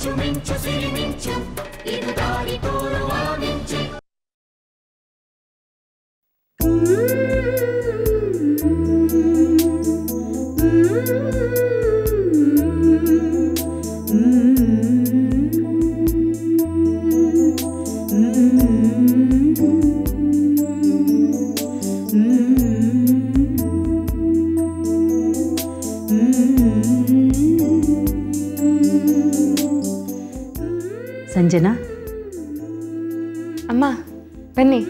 ಮಿಂಚು ಮಿಂಚು ಸಿರಿ ಮಿಂಚು ಇದು ದಾರಿ ತೋರುವ ಮಿಂಚು ಸಂಜನಾ ಅಮ್ಮ ಬನ್ನಿ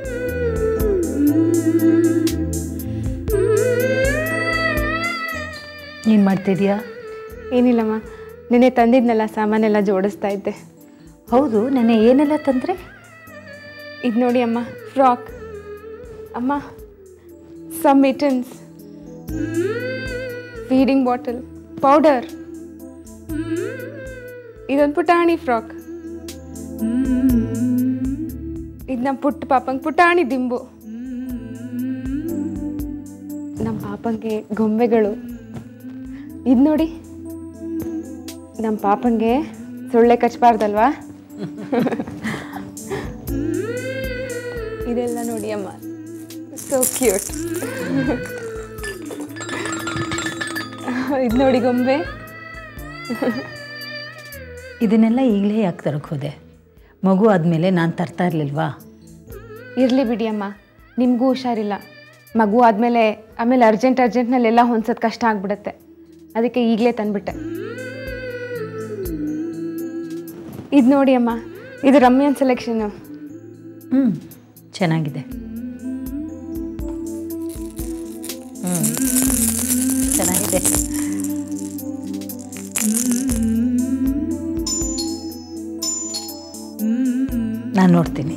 ಏನು ಮಾಡ್ತಿದ್ಯಾ ಏನಿಲ್ಲಮ್ಮ ನಿನ್ನೆ ತಂದಿದ್ನಲ್ಲ ಸಾಮಾನೆಲ್ಲ ಜೋಡಿಸ್ತಾ ಇದ್ದೆ ಹೌದು ನೆನೆ ಏನೆಲ್ಲ ತಂದರೆ ಇದು ನೋಡಿ ಅಮ್ಮ ಫ್ರಾಕ್ ಅಮ್ಮ some mittens feeding bottle powder ಇದೊಂದು ಪುಟಾಣಿ ಫ್ರಾಕ್ ಇದು ನಮ್ಮ ಪುಟ್ಟ ಪಾಪಂಗೆ ಪುಟಾಣಿ ದಿಂಬು ನಮ್ಮ ಪಾಪಂಗೆ ಗೊಂಬೆಗಳು ಇದು ನೋಡಿ ನಮ್ಮ ಪಾಪಂಗೆ ಸೊಳ್ಳೆ ಕಚ್ಚಬಾರ್ದಲ್ವಾ ಇದೆಲ್ಲ ನೋಡಿ ಅಮ್ಮ ಸೋ ಕ್ಯೂಟ್ ಇದು ನೋಡಿ ಗೊಂಬೆ ಇದನ್ನೆಲ್ಲ ಈಗಲೇ ಯಾಕೆ ತರಕ್ಕೆ ಹೋದೆ ಮಗು ಆದಮೇಲೆ ನಾನು ತರ್ತಾ ಇರಲಿಲ್ವಾ ಇರಲಿ ಬಿಡಿ ಅಮ್ಮ ನಿಮಗೂ ಹುಷಾರಿಲ್ಲ ಮಗು ಆದಮೇಲೆ ಆಮೇಲೆ ಅರ್ಜೆಂಟ್ ಅರ್ಜೆಂಟ್ನಲ್ಲೆಲ್ಲ ಹೊಂದ್ಸೋದು ಕಷ್ಟ ಆಗ್ಬಿಡುತ್ತೆ ಅದಕ್ಕೆ ಈಗಲೇ ತಂದ್ಬಿಟ್ಟೆ ಇದು ನೋಡಿ ಅಮ್ಮ ಇದು ರಮ್ಯನ್ ಸೆಲೆಕ್ಷನ್ನು ಹ್ಞೂ ಚೆನ್ನಾಗಿದೆ ಹ್ಞೂ ಚೆನ್ನಾಗಿದೆ ನಾನು ನೋಡ್ತೀನಿ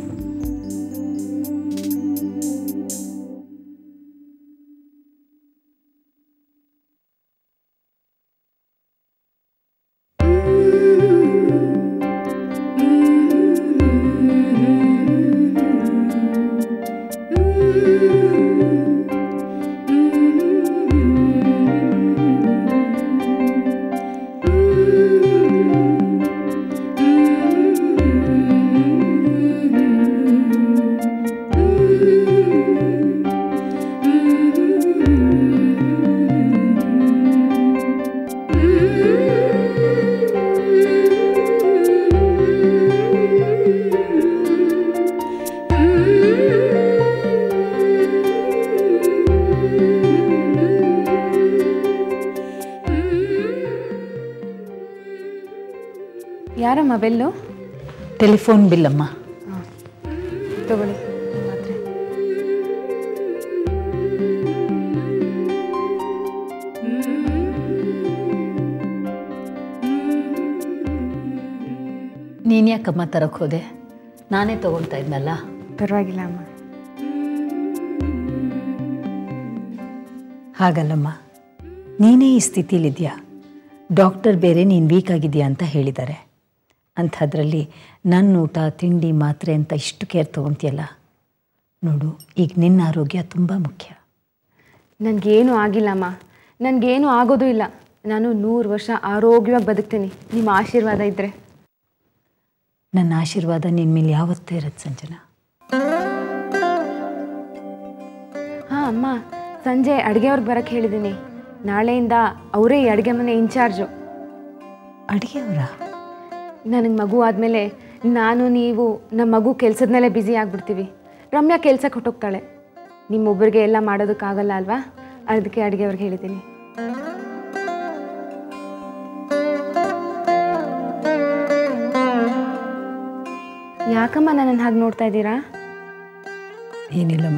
ಯಾರಮ್ಮ ಬೆಲ್ಲು ಟೆಲಿಫೋನ್ ಬಿಲ್ಲಮ್ಮ ತಗೊಳ್ಳಿ ಮಾತ್ರೆ ನೀನು ಯಾಕಮ್ಮ ತರಕ್ಕೆ ಹೋದೆ ನಾನೇ ತೊಗೊಳ್ತಾ ಇದ್ನಲ್ಲ ಪರವಾಗಿಲ್ಲ ಅಮ್ಮ ಹಾಗಲ್ಲಮ್ಮ ನೀನೇ ಈ ಸ್ಥಿತಿಲಿದೆಯಾ ಡಾಕ್ಟರ್ ಬೇರೆ ನೀನು ವೀಕ್ ಆಗಿದೆಯಾ ಅಂತ ಹೇಳಿದ್ದಾರೆ ಅಂಥದ್ರಲ್ಲಿ ನನ್ನ ಊಟ ತಿಂಡಿ ಮಾತ್ರೆ ಅಂತ ಇಷ್ಟು ಕೇರ್ ತೊಗೊತೀಯಲ್ಲ ನೋಡು ಈಗ ನಿನ್ನ ಆರೋಗ್ಯ ತುಂಬ ಮುಖ್ಯ ನನಗೇನು ಆಗಿಲ್ಲಮ್ಮ ನನಗೇನು ಆಗೋದು ಇಲ್ಲ ನಾನು ನೂರು ವರ್ಷ ಆರೋಗ್ಯವಾಗಿ ಬದುಕ್ತೀನಿ ನಿಮ್ಮ ಆಶೀರ್ವಾದ ಇದ್ದರೆ ನನ್ನ ಆಶೀರ್ವಾದ ನಿನ್ನ ಮೇಲೆ ಯಾವತ್ತೂ ಇರತ್ತೆ ಸಂಜನಾ ಹಾಂ ಅಮ್ಮ ಸಂಜೆ ಅಡುಗೆಯವ್ರಿಗೆ ಬರೋಕ್ಕೆ ಹೇಳಿದ್ದೀನಿ ನಾಳೆಯಿಂದ ಅವರೇ ಈ ಅಡುಗೆ ಮನೆ ಇನ್ಚಾರ್ಜು ಅಡುಗೆ ಅವರ ನನಗೆ ಮಗು ಆದಮೇಲೆ ನಾನು ನೀವು ನಮ್ಮ ಮಗು ಕೆಲಸದ ಮೇಲೆ ಬ್ಯುಸಿ ಆಗಿಬಿಡ್ತೀವಿ ರಮ್ಯಾ ಕೆಲಸಕ್ಕೆ ಹೊಟ್ಟೋಗ್ತಾಳೆ ನಿಮ್ಮೊಬ್ಬರಿಗೆ ಎಲ್ಲ ಮಾಡೋದಕ್ಕಾಗಲ್ಲ ಅಲ್ವಾ ಅದಕ್ಕೆ ಅಡುಗೆಯವ್ರಿಗೆ ಹೇಳಿದ್ದೀನಿ ಯಾಕಮ್ಮ ನನ್ನನ್ನು ಹಾಗೆ ನೋಡ್ತಾ ಇದ್ದೀರಾ ಏನಿಲ್ಲಮ್ಮ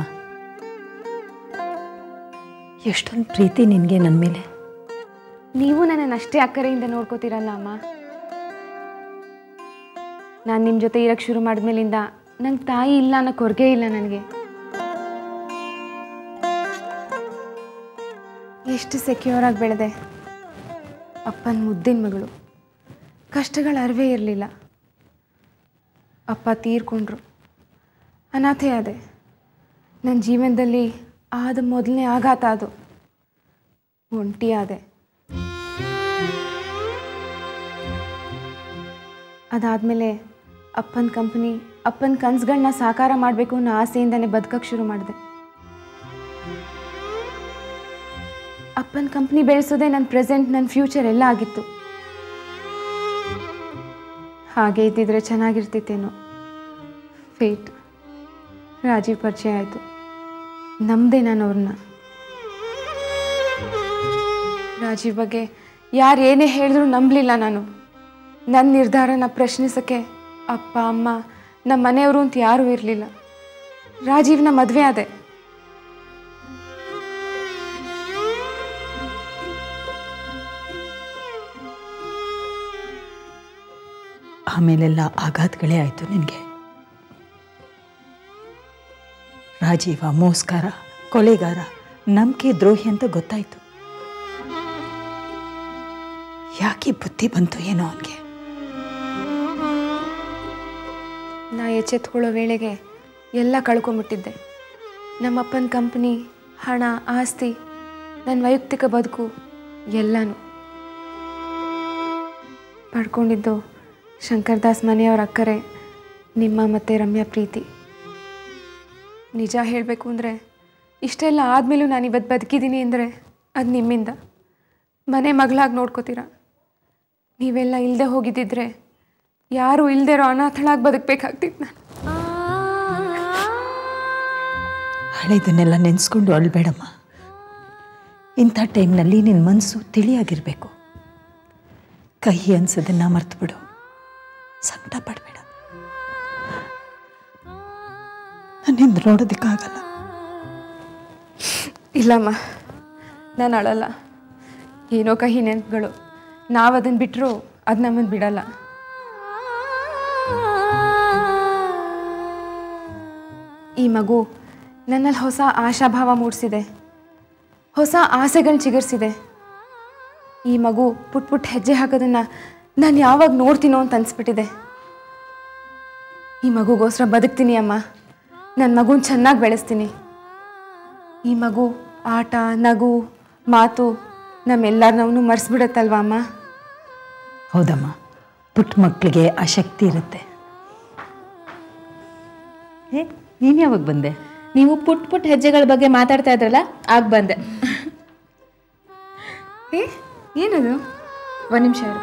ಎಷ್ಟೊಂದು ಪ್ರೀತಿ ನಿನಗೆ ನನ್ನ ಮೇಲೆ ನೀವು ನನ್ನನ್ನು ಅಷ್ಟೇ ಅಕ್ಕರೆಯಿಂದ ನೋಡ್ಕೋತೀರಲ್ಲ ಅಮ್ಮ ನಾನು ನಿಮ್ಮ ಜೊತೆ ಇರೋಕ್ಕೆ ಶುರು ಮಾಡಿದ್ಮೇಲಿಂದ ನಂಗೆ ತಾಯಿ ಇಲ್ಲ ಅನ್ನೋ ಕೊರಗೆ ಇಲ್ಲ ನನಗೆ ಎಷ್ಟು ಸೆಕ್ಯೂರ್ ಆಗಿ ಬೆಳೆದೆ ಅಪ್ಪನ ಮುದ್ದಿನ ಮಗಳು ಕಷ್ಟಗಳ ಅರಿವೇ ಇರಲಿಲ್ಲ ಅಪ್ಪ ತೀರ್ಕೊಂಡ್ರು ಅನಾಥೆ ಆದೆ ನನ್ನ ಜೀವನದಲ್ಲಿ ಆದ ಮೊದಲನೇ ಆಘಾತ ಅದು ಒಂಟಿ ಆದೆ ಅದಾದಮೇಲೆ ಅಪ್ಪನ ಕಂಪ್ನಿ ಅಪ್ಪನ ಕನಸುಗಳನ್ನ ಸಾಕಾರ ಮಾಡಬೇಕು ಅನ್ನೋ ಆಸೆಯಿಂದನೇ ಬದುಕಕ್ಕೆ ಶುರು ಮಾಡಿದೆ ಅಪ್ಪನ ಕಂಪ್ನಿ ಬೆಳೆಸೋದೇ ನನ್ನ ಪ್ರೆಸೆಂಟ್ ನನ್ನ ಫ್ಯೂಚರ್ ಎಲ್ಲ ಆಗಿತ್ತು ಹಾಗೆ ಇದ್ದಿದ್ರೆ ಚೆನ್ನಾಗಿರ್ತಿತ್ತೇನೋ ಫೇಟ್ ರಾಜೀವ್ ಪರಿಚಯ ಆಯಿತು ನಮ್ಮದೇ ನಾನು ಅವ್ರನ್ನ ರಾಜೀವ್ ಬಗ್ಗೆ ಯಾರು ಏನೇ ಹೇಳಿದ್ರು ನಂಬಲಿಲ್ಲ ನಾನು ನನ್ನ ನಿರ್ಧಾರನ ಪ್ರಶ್ನಿಸೋಕ್ಕೆ ಅಪ್ಪ ಅಮ್ಮ ನಮ್ಮ ಮನೆಯವರು ಅಂತ ಯಾರೂ ಇರಲಿಲ್ಲ ರಾಜೀವ್ನ ಮದುವೆ ಆದೆ ಆಮೇಲೆಲ್ಲ ಆಘಾತಗಳೇ ಆಯಿತು ನಿನಗೆ ರಾಜೀವ ಮೋಸ್ಕಾರ ಕೊಲೆಗಾರ ನಂಬಿಕೆ ದ್ರೋಹಿ ಅಂತ ಗೊತ್ತಾಯಿತು ಯಾಕೆ ಬುದ್ಧಿ ಬಂತು ಏನೋ ಅವನಿಗೆ ನಾ ಎಚ್ಚೆತ್ಕೊಳ್ಳೋ ವೇಳೆಗೆ ಎಲ್ಲ ಕಳ್ಕೊಂಬಿಟ್ಟಿದ್ದೆ ನಮ್ಮಪ್ಪನ ಕಂಪ್ನಿ ಹಣ ಆಸ್ತಿ ನನ್ನ ವೈಯಕ್ತಿಕ ಬದುಕು ಎಲ್ಲನೂ ಪಡ್ಕೊಂಡಿದ್ದು ಶಂಕರ್ದಾಸ್ ಮನೆಯವರ ಅಕ್ಕರೆ ನಿಮ್ಮ ಮತ್ತು ರಮ್ಯಾ ಪ್ರೀತಿ ನಿಜ ಹೇಳಬೇಕು ಅಂದರೆ ಇಷ್ಟೆಲ್ಲ ಆದಮೇಲೂ ನಾನು ಇವತ್ತು ಬದುಕಿದ್ದೀನಿ ಅಂದರೆ ಅದು ನಿಮ್ಮಿಂದ ಮನೆ ಮಗಳಾಗಿ ನೋಡ್ಕೋತೀರ ನೀವೆಲ್ಲ ಇಲ್ಲದೆ ಹೋಗಿದ್ದಿದ್ರೆ ಯಾರೂ ಇಲ್ಲದೆ ಇರೋ ಅನಾಥಳಾಗಿ ಬದುಕಬೇಕಾಗ್ತಿತ್ತು ನಾನು ಹಳೆದನ್ನೆಲ್ಲ ನೆನೆಸ್ಕೊಂಡು ಅಳ್ಬೇಡಮ್ಮ ಇಂಥ ಟೈಮ್ನಲ್ಲಿ ನಿನ್ನ ಮನಸ್ಸು ತಿಳಿಯಾಗಿರಬೇಕು ಕಹಿ ಅನ್ಸೋದನ್ನ ಮರ್ತು ಬಿಡು ಸಂಕಟ ಪಡಬೇಡ ನನ್ನಿಂದ ನೋಡೋದಕ್ಕಾಗಲ್ಲ ಇಲ್ಲಮ್ಮ ನಾನು ಅಳಲ್ಲ ಏನೋ ಕಹಿ ನೆನಪುಗಳು ನಾವು ಅದನ್ನು ಬಿಟ್ಟರು ಅದು ನಮ್ಮನ್ನು ಬಿಡಲ್ಲ ಈ ಮಗು ನನ್ನಲ್ಲಿ ಹೊಸ ಆಶಾಭಾವ ಮೂಡಿಸಿದೆ ಹೊಸ ಆಸೆಗಳನ್ನ ಚಿಗುರಿಸಿದೆ ಈ ಮಗು ಪುಟ್ ಪುಟ್ ಹೆಜ್ಜೆ ಹಾಕೋದನ್ನು ನಾನು ಯಾವಾಗ ನೋಡ್ತೀನೋ ಅಂತ ಅನಿಸ್ಬಿಟ್ಟಿದೆ ಈ ಮಗುಗೋಸ್ಕರ ಬದುಕ್ತೀನಿ ಅಮ್ಮ ನನ್ನ ಮಗುನ ಚೆನ್ನಾಗಿ ಬೆಳೆಸ್ತೀನಿ ಈ ಮಗು ಆಟ ನಗು ಮಾತು ನಮ್ಮೆಲ್ಲರನ್ನೂ ಮರೆಸ್ಬಿಡತ್ತಲ್ವಾ ಅಮ್ಮ ಹೌದಮ್ಮ ಪುಟ್ಟ ಮಕ್ಕಳಿಗೆ ಆ ಶಕ್ತಿ ಇರುತ್ತೆ ಏ ನೀನು ಯಾವಾಗ ಬಂದೆ ನೀವು ಪುಟ್ ಪುಟ್ ಹೆಜ್ಜೆಗಳ ಬಗ್ಗೆ ಮಾತಾಡ್ತಾ ಇದ್ರಲ್ಲ ಆಗ ಬಂದೆ ಏ ಏನದು ಒಂದು ನಿಮಿಷ ಇರು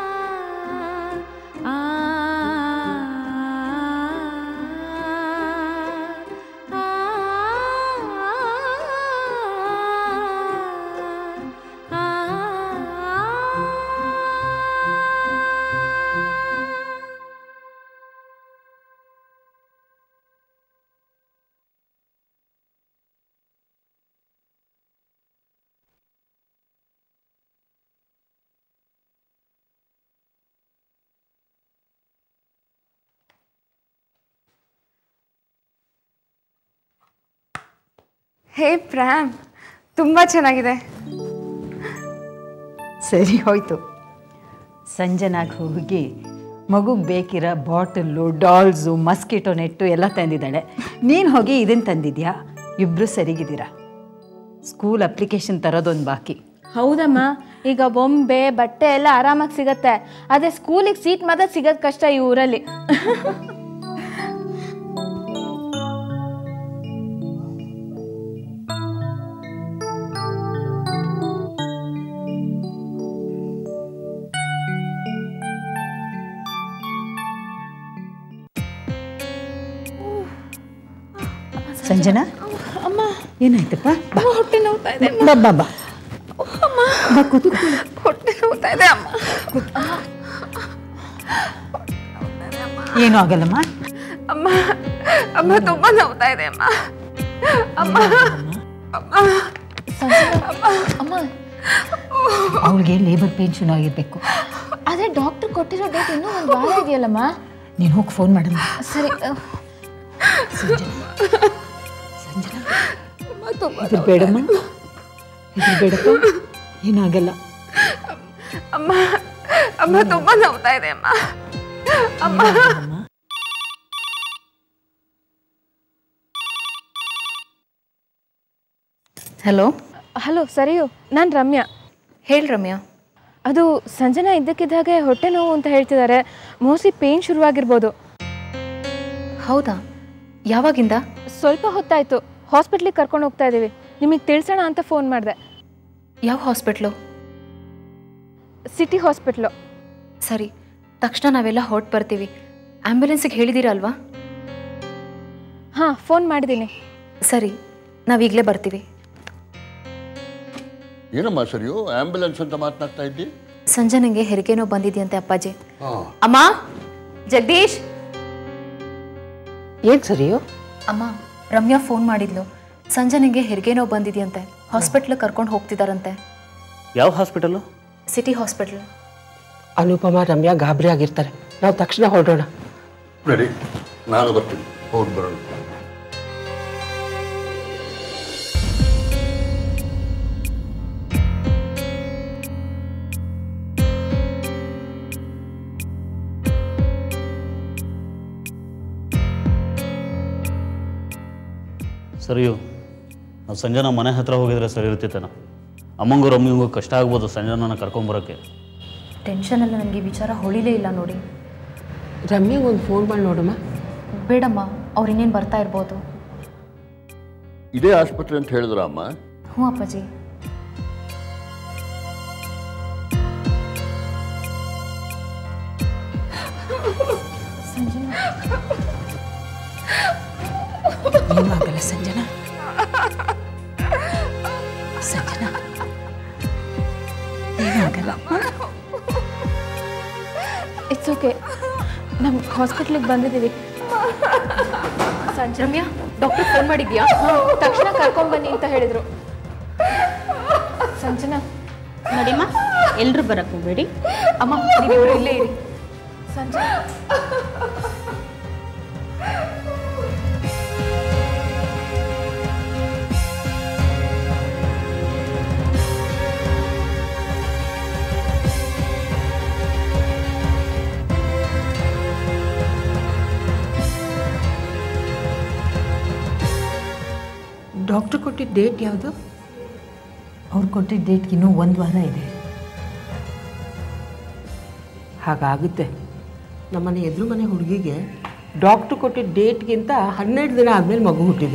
ಹೇ ಪ್ರ್ಯಾಮ್ ತುಂಬ ಚೆನ್ನಾಗಿದೆ ಸರಿ ಹೋಯ್ತು ಸಂಜೆನಾಗ ಹೋಗಿ ಮಗುಗೆ ಬೇಕಿರೋ ಬಾಟಲ್ಲು ಡಾಲ್ಸು ಮಸ್ಕಿಟೋ ನೆಟ್ಟು ಎಲ್ಲ ತಂದಿದ್ದಾಳೆ ನೀನು ಹೋಗಿ ಇದನ್ನು ತಂದಿದ್ಯಾ ಇಬ್ಬರು ಸರಿಗಿದ್ದೀರಾ ಸ್ಕೂಲ್ ಅಪ್ಲಿಕೇಶನ್ ತರೋದೊಂದು ಬಾಕಿ ಹೌದಮ್ಮ ಈಗ ಬೊಂಬೆ ಬಟ್ಟೆ ಎಲ್ಲ ಆರಾಮಾಗಿ ಸಿಗತ್ತೆ ಅದೇ ಸ್ಕೂಲಿಗೆ ಸೀಟ್ ಮಾತ್ರ ಸಿಗೋದು ಕಷ್ಟ ಈ ಊರಲ್ಲಿ ಸಂಜನಾ ಅಮ್ಮ ಏನಾಯ್ತಪ್ಪ ಬಾ ಹೊಟ್ಟೆ ನೋವ್ತಾ ಇದೆ ಬಾ ಬಾ ಬಾ ಬಾ ಕೂತ್ಕೊ ಹೊಟ್ಟೆ ನೋವ್ತಾ ಇದೆ ಅಮ್ಮ ಏನೂ ಆಗಲ್ಲಮ್ಮ ಅಮ್ಮ ಅಮ್ಮ ತುಂಬ ನೋವ್ತಾ ಇದೆ ಅಮ್ಮ ಅಮ್ಮ ಅಮ್ಮ ಅವಳಿಗೆ ಲೇಬರ್ ಪೇನ್ ಶುರು ಆಗಿರಬೇಕು ಅದೇ ಡಾಕ್ಟರ್ ಕೊಟ್ಟಿರೋ ಡೇಟ್ ಇನ್ನೂ ಒಂದು ವಾರ ಇದೆಯಲ್ಲಮ್ಮ ನೀನು ಹೋಗಿ ಫೋನ್ ಮಾಡಲ್ಲ ಸರಿ ಅಹ್, ಸಂಜನಾ ಇದ್ರ ಬೇಡಮ್ಮ ಇದ್ರ ಬೇಡಪ್ಪ ಏನಾಗಲ್ಲ ಅಮ್ಮ ಅಮ್ಮ ತುಂಬ ನೋವ್ತಾ ಇದೆ ಅಮ್ಮ ಅಮ್ಮ ಹಲೋ ಹಲೋ ಸರಿಯು ನಾನು ರಮ್ಯಾ ಹೇಳಿ ರಮ್ಯಾ ಅದು ಸಂಜನಾ ಇದ್ದಕ್ಕಿದ್ದಾಗೆ ಹೊಟ್ಟೆ ನೋವು ಅಂತ ಹೇಳ್ತಿದ್ದಾರೆ ಮೋಸ್ಟ್ಲಿ ಪೇಯ್ನ್ ಶುರುವಾಗಿರ್ಬೋದು ಹೌದಾ ಯಾವಾಗಿಂದ ಸ್ವಲ್ಪ ಹೊತ್ತಾಯಿತು ಹಾಸ್ಪಿಟ್ಲಿಗೆ ಕರ್ಕೊಂಡು ಹೋಗ್ತಾ ಇದ್ದೀವಿ ನಿಮಗೆ ತಿಳಿಸೋಣ ಅಂತ ಫೋನ್ ಮಾಡಿದೆ ಯಾವ ಹಾಸ್ಪಿಟ್ಲು ಸಿಟಿ ಹಾಸ್ಪಿಟ್ಲು ಸರಿ ತಕ್ಷಣ ನಾವೆಲ್ಲ ಹೊರಟು ಬರ್ತೀವಿ ಆ್ಯಂಬುಲೆನ್ಸಿಗೆ ಹೇಳಿದ್ದೀರಲ್ವಾ ಹಾಂ ಫೋನ್ ಮಾಡಿದ್ದೀನಿ ಸರಿ ನಾವೀಗಲೇ ಬರ್ತೀವಿ ಏನಮ್ಮ ಸರಿಯೋ ಆಂಬ್ಯುಲೆನ್ಸ್ ಅಂತ ಮಾತನಾಡ್ತಾ ಇದ್ದಿ ಸಂಜನಂಗೆ ಹೆರಿಗೆ ನೋವು ಬಂದಿದೆಯಂತೆ ಅಪ್ಪಾಜಿ ಹಾಂ ಅಮ್ಮ ಜಗದೀಶ್ ಏನು ಸರಿಯೋ ಅಮ್ಮ ರಮ್ಯಾ ಫೋನ್ ಮಾಡಿದ್ಲು ಸಂಜನಂಗೆ ಹೆರಿಗೆ ನೋವು ಬಂದಿದೆಯಂತೆ ಹಾಸ್ಪಿಟ್ಲಿಗೆ ಕರ್ಕೊಂಡು ಹೋಗ್ತಿದಾರಂತೆ ಯಾವ hospital city hospital Anupama Ramya ಗಾಬರಿ ಆಗಿರ್ತಾರೆ ನಾವು ತಕ್ಷಣ ಹೊರಡೋಣ ರೆಡಿ ನಾನು ಬರ್ತೀನಿ ಹೋಗಿ ಬರೋಣ ಸರಿಯು ನಾವು ಸಂಜನಾ ಮನೆ ಹತ್ರ ಹೋಗಿದ್ರೆ ಸರಿ ಇರ್ತಿತ್ತೇನೋ ಅಮ್ಮಂಗೂ ರಮ್ಮಿಗೂ ಕಷ್ಟ ಆಗ್ಬೋದು ಸಂಜನನ ಕರ್ಕೊಂಬರೋಕ್ಕೆ ಟೆನ್ಷನಲ್ಲಿ ನನಗೆ ಈ ವಿಚಾರ ಹೊಳಿಲೇ ಇಲ್ಲ ನೋಡಿ ರಮ್ಯಾಗೆ ಒಂದು ಫೋನ್ ಮಾಡಿ ನೋಡಮ್ಮ ಬೇಡಮ್ಮ ಅವ್ರು ಇನ್ನೇನು ಬರ್ತಾ ಇರ್ಬೋದು ಇದೇ ಆಸ್ಪತ್ರೆ ಅಂತ ಹೇಳಿದ್ರ ಅಮ್ಮ ಹ್ಞೂ ಅಪ್ಪಾಜಿ ಏನಾಗಲ್ಲ ಸಂಜನಾ ಸಂಜನಾ ಏನಾಗಲ್ಲ ಇಟ್ಸ್ ಓಕೆ ನಮ್ಮ ಹಾಸ್ಪಿಟ್ಲಿಗೆ ಬಂದಿದ್ದೀವಿ ರಮ್ಯಾ ಡಾಕ್ಟರ್ ಫೋನ್ ಮಾಡಿದ್ಯಾ ತಕ್ಷಣ ಕರ್ಕೊಂಬನ್ನಿ ಅಂತ ಹೇಳಿದರು ಸಂಜನಾ ನೋಡಿಮ್ಮ ಎಲ್ಲರೂ ಬರಕ್ಕೆ ಹೋಗ್ಬೇಡಿ ಅಮ್ಮ ನೀವಿಬ್ರು ಇಲ್ಲೇ ಇರಿ ಸಂಜನಾ ಡಾಕ್ಟ್ರ್ ಕೊಟ್ಟಿದ್ದ ಡೇಟ್ ಯಾವುದು ಅವ್ರು ಕೊಟ್ಟಿದ್ದ ಡೇಟ್ಗೆ ಇನ್ನೂ ಒಂದು ವಾರ ಇದೆ ಹಾಗಾಗುತ್ತೆ ನಮ್ಮನೆ ಎದುರು ಮನೆ ಹುಡುಗಿಗೆ ಡಾಕ್ಟ್ರು ಕೊಟ್ಟಿದ್ದ ಡೇಟ್ಗಿಂತ ಹನ್ನೆರಡು ದಿನ ಆದಮೇಲೆ ಮಗು ಹುಟ್ಟಿದೆ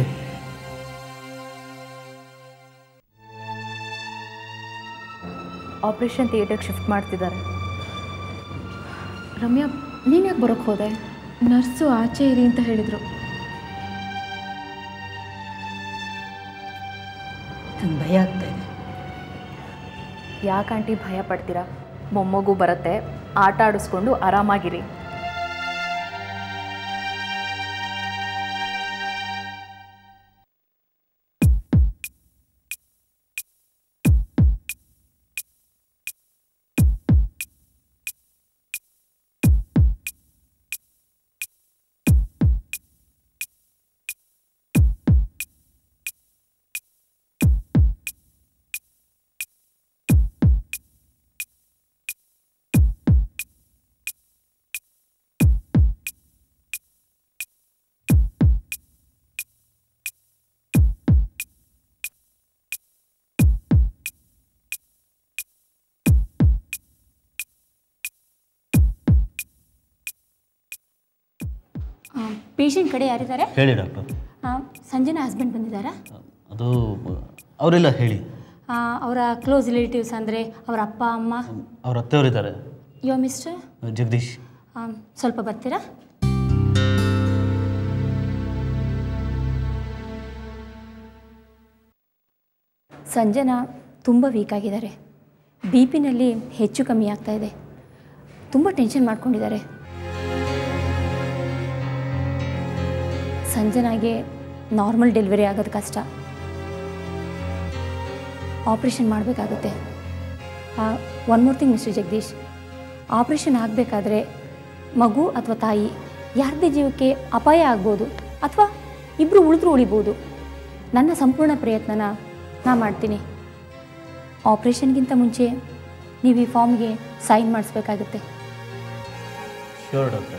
ಆಪರೇಷನ್ ಥಿಯೇಟರ್ಗೆ ಶಿಫ್ಟ್ ಮಾಡ್ತಿದ್ದಾರೆ ರಮ್ಯಾ ನೀನು ಯಾಕೆ ಬರೋಕ್ಕೆ ಹೋದೆ ನರ್ಸು ಆಚೆ ಇರಿ ಅಂತ ಹೇಳಿದರು ನಂಗೆ ಭಯ ಆಗ್ತಾ ಇದೆ ಯಾಕೆ ಆಂಟಿ ಭಯ ಪಡ್ತೀರಾ ಮೊಮ್ಮಗು ಬರುತ್ತೆ ಆಟ ಆಡಿಸ್ಕೊಂಡು ಆರಾಮಾಗಿರಿ ಪೇಷಂಟ್ ಕಡೆ ಯಾರಿದ್ದಾರೆ ಹೇಳಿ ಡಾಕ್ಟರ್ ಸಂಜನಾ ಹಸ್ಬೆಂಡ್ ಬಂದಿದ್ದಾರಾ ಅದು ಅವರಿಲ್ಲ ಹೇಳಿ ಆ, ಅವರ ಕ್ಲೋಸ್ ರಿಲೇಟಿವ್ಸ್ ಅಂದರೆ ಅವರ ಅಪ್ಪ ಅಮ್ಮ ಅವ್ರ ಅತ್ತೆಯವರಿದ್ದಾರೆ ಯೋ ಮಿಸ್ಟರ್ ಜಗದೀಶ್ ಸ್ವಲ್ಪ ಬರ್ತೀರಾ ಸಂಜನಾ ತುಂಬ ವೀಕ್ ಆಗಿದ್ದಾರೆ ಬಿ ಪಿನಲ್ಲಿ ಹೆಚ್ಚು ಕಮ್ಮಿ ಆಗ್ತಾ ಇದೆ ತುಂಬ ಟೆನ್ಷನ್ ಮಾಡ್ಕೊಂಡಿದ್ದಾರೆ ಸಂಜನಾಗೆ ನಾರ್ಮಲ್ ಡೆಲಿವರಿ ಆಗೋದು ಕಷ್ಟ ಆಪ್ರೇಷನ್ ಮಾಡಬೇಕಾಗುತ್ತೆ one more thing mister Jagadish operation ಆಗಬೇಕಾದ್ರೆ ಮಗು ಅಥವಾ ತಾಯಿ ಯಾರದೇ ಜೀವಕ್ಕೆ ಅಪಾಯ ಆಗ್ಬೋದು ಅಥವಾ ಇಬ್ಬರು ಉಳಿದ್ರೂ ಉಳಿಬೋದು ನನ್ನ ಸಂಪೂರ್ಣ ಪ್ರಯತ್ನನ ನಾ ಮಾಡ್ತೀನಿ ಆಪ್ರೇಷನ್ಗಿಂತ ಮುಂಚೆ ನೀವು ಈ ಫಾರ್ಮ್ಗೆ ಸೈನ್ ಮಾಡಿಸ್ಬೇಕಾಗುತ್ತೆ ಶ್ಯೂರ್ ಡಾಕ್ಟರ್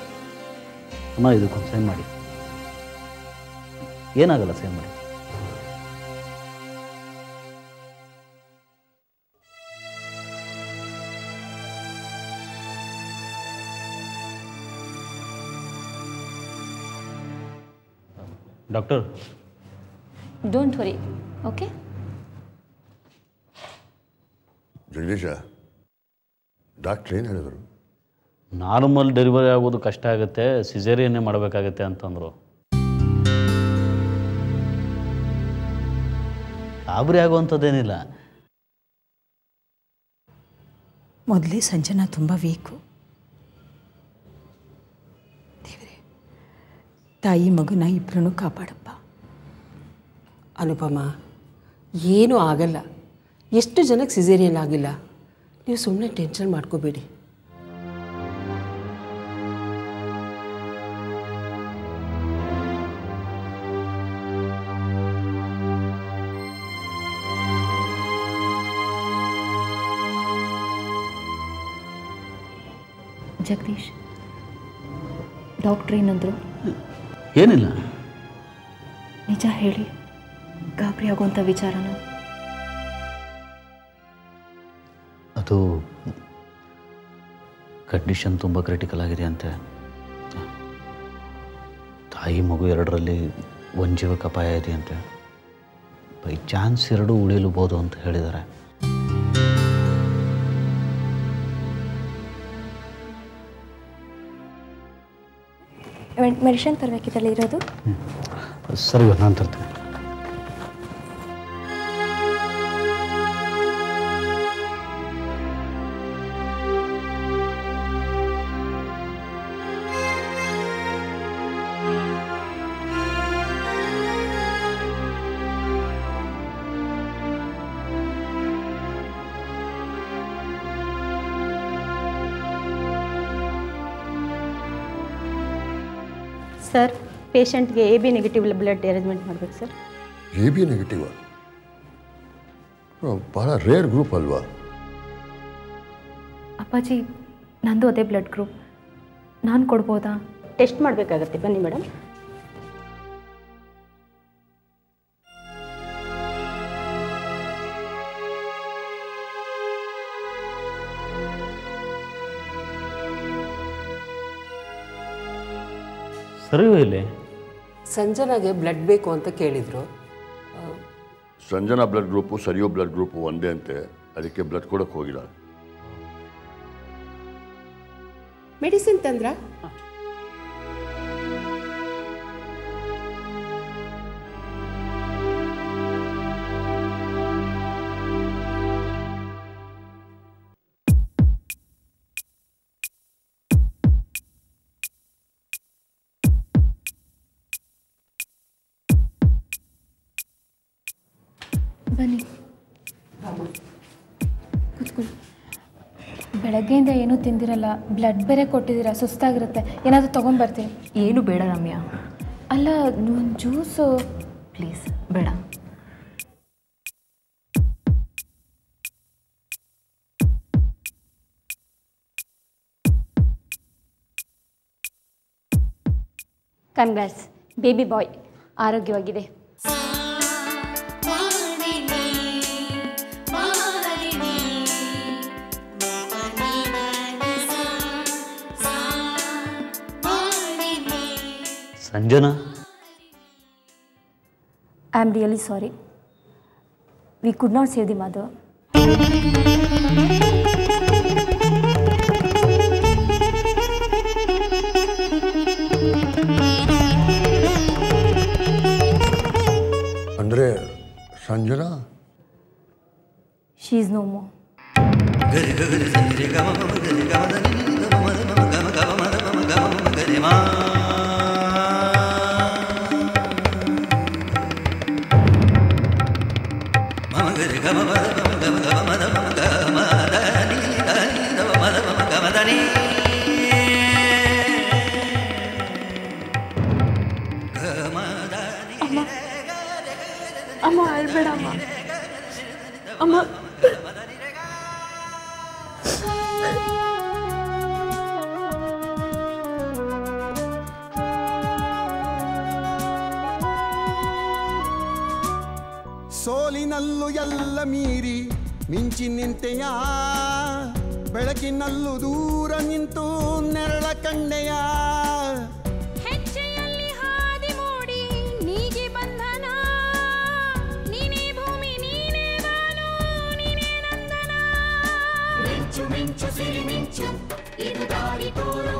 ಅಮ್ಮ ಇದಕ್ಕೊಂದು ಸೈನ್ ಮಾಡಿ ಏನಾಗಲ್ಲ ಸೈನ್ ಮಾಡಿ doctor don't worry okay Jagadish doctor ಏನು ಹೇಳಿದರು ನಾರ್ಮಲ್ ಡೆಲಿವರಿ ಆಗೋದು ಕಷ್ಟ ಆಗುತ್ತೆ ಸಿಸೇರಿಯನ್ನೇ ಮಾಡಬೇಕಾಗತ್ತೆ ಅಂತಂದರು ಗಾಬರಿ ಆಗುವಂಥದ್ದೇನಿಲ್ಲ ಮೊದಲೇ ಸಂಜನಾ ತುಂಬ ವೀಕು ದೇವರೇ ತಾಯಿ ಮಗುನ ಇಬ್ಬರನ್ನು ಕಾಪಾಡಪ್ಪ ಅನುಪಮ ಏನೂ ಆಗಲ್ಲ ಎಷ್ಟು ಜನಕ್ಕೆ ಸಿಸೇರಿಯನ್ ಆಗಿಲ್ಲ ನೀವು ಸುಮ್ಮನೆ ಟೆನ್ಷನ್ ಮಾಡ್ಕೋಬೇಡಿ ಜಗದೀಶ್ ಡಾಕ್ಟ್ರ್ ಏನಂದ್ರು ಏನಿಲ್ಲ ನಿಜ ಹೇಳಿ ಗಾಬರಿ ಆಗುವಂಥ ವಿಚಾರನ ಅದು ಕಂಡೀಷನ್ ತುಂಬ ಕ್ರಿಟಿಕಲ್ ಆಗಿದೆ ಅಂತೆ ತಾಯಿ ಮಗು ಎರಡರಲ್ಲಿ ಒಂದು ಜೀವಕ್ಕೆ ಅಪಾಯ ಇದೆ ಅಂತೆ ಬೈ ಚಾನ್ಸ್ ಎರಡು ಉಳಿಲುಬೋದು ಅಂತ ಹೇಳಿದ್ದಾರೆ ಮೆಡಿಷನ್ ತರಬೇಕಿತ್ತಲ್ಲ ಇರೋದು ಸರಿ ನಾನು ತರ್ತೇನೆ ಸರ್ ಪೇಷಂಟ್ಗೆ A B negative blood arrangement ಮಾಡಬೇಕು ಸರ್ ಎ ಬಿ ನೆಗೆಟಿವ್ ಭಾಳ ರೇರ್ ಗ್ರೂಪ್ ಅಲ್ವಾ ಅಪ್ಪಾಜಿ ನಂದು ಅದೇ ಬ್ಲಡ್ ಗ್ರೂಪ್ ನಾನು ಕೊಡ್ಬೋದಾ ಟೆಸ್ಟ್ ಮಾಡಬೇಕಾಗತ್ತೆ ಬನ್ನಿ ಮೇಡಮ್ ಸರಿ ಇಲ್ಲಿ ಸಂಜನಾಗೆ ಬ್ಲಡ್ ಬೇಕು ಅಂತ ಕೇಳಿದರು ಸಂಜನಾ ಬ್ಲಡ್ ಗ್ರೂಪು ಸರಿಯೋ ಬ್ಲಡ್ ಗ್ರೂಪು ಒಂದೇ ಅಂತೆ ಅದಕ್ಕೆ ಬ್ಲಡ್ ಕೊಡೋಕ್ಕೆ ಹೋಗಿಲ್ಲ ಮೆಡಿಸಿನ್ ತಂದ್ರ ಬನ್ನಿ ಕೂತ್ಕೊಳ್ಳಿ ಬೆಳಗ್ಗೆಯಿಂದ ಏನೂ ತಿಂದಿರಲ್ಲ ಬ್ಲಡ್ ಬೇರೆ ಕೊಟ್ಟಿದ್ದೀರಾ ಸುಸ್ತಾಗಿರುತ್ತೆ ಏನಾದರೂ ತೊಗೊಂಬರ್ತೀನಿ ಏನು ಬೇಡ ರಮ್ಯಾ ಅಲ್ಲ ಒಂದು ಜ್ಯೂಸು ಪ್ಲೀಸ್ ಬೇಡ ಕನ್ಗ್ರಾಟ್ಸ್ ಬೇಬಿ ಬಾಯ್ ಆರೋಗ್ಯವಾಗಿದೆ Sanjana I am really sorry we could not save the mother ಅಂದರೆ ಸಂಜನಾ ಶಿ ಈಸ್ ನೋ ಮೋ ಅಮ್ಮ ಅಳ್ಬೇಡ ಅಮ್ಮ ಅಮ್ಮ ಸೋಲಿನಲ್ಲೂ ಎಲ್ಲ ಮೀರಿ ಮಿಂಚಿ ನಿಂತೆಯ ಬೆಳಕಿನಲ್ಲೂ ದೂರ ನಿಂತು ನೆರಳ ಕಂಡೆಯ ಹೆಜ್ಜೆಯಲ್ಲಿ ಹಾದಿ ಮೂಡಿ ನೀ ಮಿಂಚು ಸಿರಿ ಮಿಂಚು ಇದು ದಾರಿ ತೋರು